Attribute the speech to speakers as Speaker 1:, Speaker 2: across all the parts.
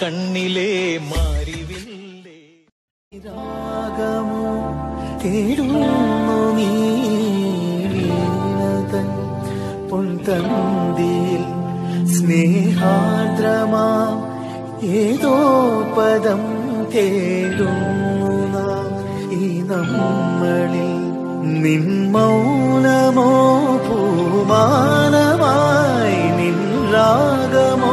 Speaker 1: കണ്ണിലെ മാറിവില്ലേ
Speaker 2: രാഗമോ തേടുന്നു നീ വീണതൻ പൊൻതന്തിയിൽ സ്നേഹാർദ്രമാം ഏതോ പദം തേടുന്നു നാം ഈ നമ്മളിൽ നിൻ മൗനമോ പൂമാനമായി നിൻ രാഗമോ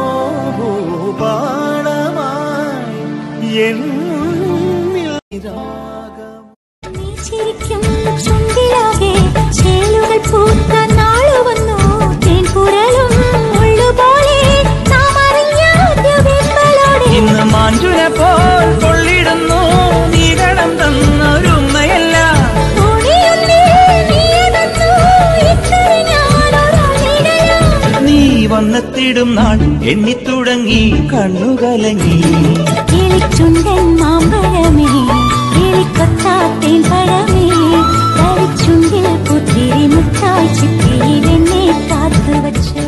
Speaker 2: ഭൂപാളമായി എൻ മുന്നിൽ രാഗം
Speaker 3: നീ ചിരിക്കും ചുണ്ടിലാകെ ചേലുകൾ പൂത്ത നാളു വന്നു തേൻ പുരളും മുള്ളുപോലെ നാം അറിഞ്ഞ ആദ്യവെമ്പലോടെ
Speaker 4: ഇന്ന് മാഞ്ചുന പോൽ കൊള്ളിടുന്നു നീ കടം തന്നൊരുമ്മയല്ല
Speaker 3: തുണിയുന്നേ നീയതന്നു ഇക്കരെ ഞാനൊരാളിടയാ
Speaker 4: നീ വന്നെത്തിടും നാൾ എണ്ണിത്തുടങ്ങി കണ്ണുകലങ്ങി
Speaker 3: കിളിച്ചുണ്ടൻ മാമ്പഴമേ കിളിക്കൊത്താത്തേൻ പഴമേ കളിച്ചുണ്ടിൽ പുത്തിരി മുത്തായി ചിത്തിയിൽ എന്നെ കാത്തു വച്ചു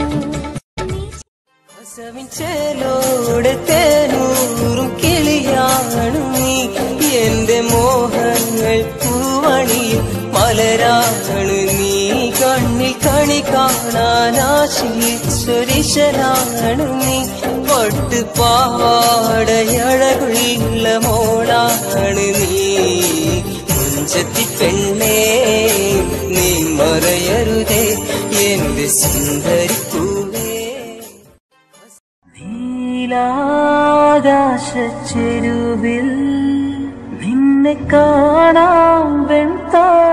Speaker 5: ചേലോടെ തേനൂറും കിളിയാണ് നീ എന്റെ മോഹങ്ങൾ പൂവണിയും മലരാണ് നീ കണ്ണിൽ കണി കാണാൻ ആശിച്ചൊരിശലാണ് നീ പട്ട് പാടയഴകുള്ള മോളാണ് നീ മുഞ്ചത്തി പെണ്ണേ നീ മറയരുതേ എന്റെ സുന്ദരിപ്പൂവേ നീലാകാശ ചെരുവിൽ നിന്നെ കാണാം വെൺതാ